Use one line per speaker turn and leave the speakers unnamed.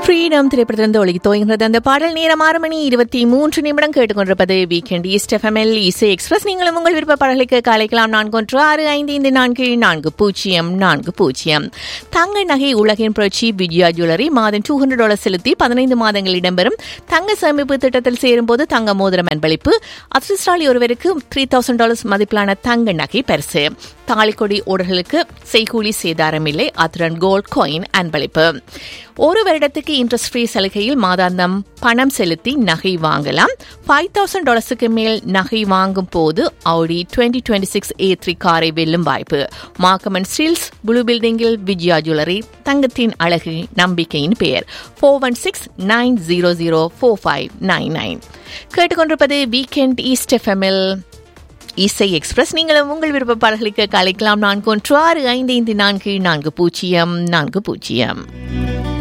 freedom திரைப்படத்திலிருந்து ஒழுகி தோய்கிறது அந்த பாடல் நேரம் ஆறு மணி இருபத்தி மூன்று நிமிடம் கேட்டுக்கொண்டிருப்பது வீக்கெண்ட் ஈஸ்ட் எஃப்எம்எல் இசை எக்ஸ்பிரஸ் நீங்களும் உங்கள் விருப்ப பாடல்களுக்கு கலைக்கலாம் நான்கு ஒன்று ஆறு ஐந்து ஐந்து நான்கு நான்கு பூஜ்ஜியம் நான்கு பூஜ்ஜியம் தங்க நகை உலகின் புரட்சி விஜயா ஜுவல்லரி மாதம் டூ ஹண்ட்ரட் டாலர் செலுத்தி பதினைந்து மாதங்கள் இடம்பெறும் தங்க சேமிப்பு திட்டத்தில் சேரும்போது தங்க மோதிரம் அன்பளிப்பு அதிர்ஷ்டாளி ஒருவருக்கு த்ரீ தௌசண்ட் டாலர்ஸ் மதிப்பிலான தங்க நகை பரிசு தாலிக்கொடி ஓடர்களுக்கு செய்கூலி சேதாரம் இல்லை அத்துடன் கோல்ட் காயின் அன்பளிப்பு ஒரு வருடத்துக்கு இன்ட்ரெஸ்ட் ஃப்ரீ சலுகையில் மாதாந்தம் பணம் செலுத்தி நகை வாங்கலாம் ஃபைவ் தௌசண்ட் டாலர்ஸுக்கு மேல் நகை வாங்கும் போது Audi twenty twenty six A three காரை வெல்லும் வாய்ப்பு மார்க்கமன் ஸ்டீல்ஸ் ப்ளூ பில்டிங்கில் விஜயா ஜுவல்லரி தங்கத்தின் அழகு நம்பிக்கையின் பெயர் four one six nine zero zero four five nine nine கேட்டுக்கொண்டிருப்பது வீக்கெண்ட் ஈஸ்ட் எஃப்எம்எல் இசை எக்ஸ்பிரஸ் நீங்களும் உங்கள் விருப்ப பாடல்களுக்கு கலைக்கலாம் நான்கு ஒன்று ஆறு ஐந்து ஐந்து நான்கு நான்கு பூஜ்ஜியம் நான்கு பூஜ்ஜியம்